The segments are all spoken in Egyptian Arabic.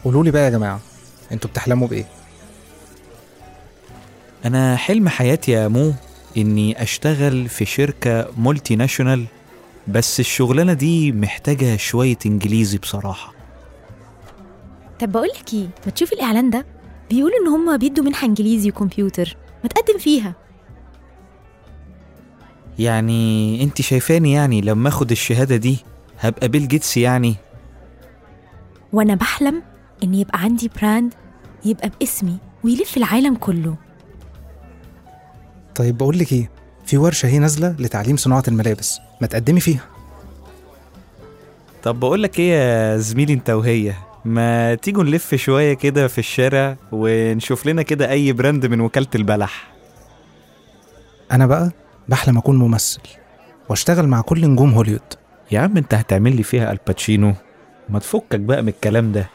قولوا لي بقى يا جماعة انتوا بتحلموا بإيه؟ أنا حلم حياتي يا مو إني أشتغل في شركة مولتي ناشونال بس الشغلانة دي محتاجة شوية إنجليزي بصراحة طب بقول لك ايه ما تشوفي الاعلان ده بيقولوا ان هم بيدوا منحه انجليزي وكمبيوتر ما تقدم فيها يعني انت شايفاني يعني لما اخد الشهادة دي هبقى بيل جيتس يعني وانا بحلم ان يبقى عندي براند يبقى باسمي ويلف العالم كله طيب بقول لك ايه في ورشة هي نازلة لتعليم صناعة الملابس ما تقدمي فيها طب بقولك ايه يا زميلي انت وهي ما تيجوا نلف شوية كده في الشارع ونشوف لنا كده أي براند من وكالة البلح أنا بقى بحلم أكون ممثل واشتغل مع كل نجوم هوليوود يا عم انت هتعمل لي فيها الباتشينو ما تفكك بقى من الكلام ده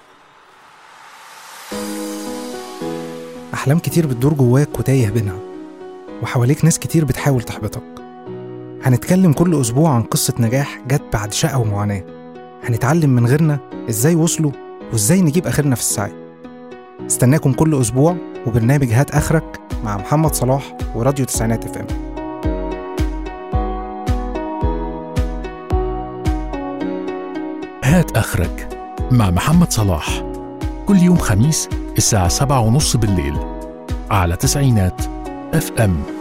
أحلام كتير بتدور جواك وتايه بينها وحواليك ناس كتير بتحاول تحبطك هنتكلم كل أسبوع عن قصة نجاح جت بعد شقة ومعاناة هنتعلم من غيرنا إزاي وصلوا وإزاي نجيب آخرنا في السعي استناكم كل أسبوع وبرنامج هات آخرك مع محمد صلاح وراديو تسعينات اف ام هات آخرك مع محمد صلاح كل يوم خميس الساعة سبعة ونص بالليل على تسعينات اف ام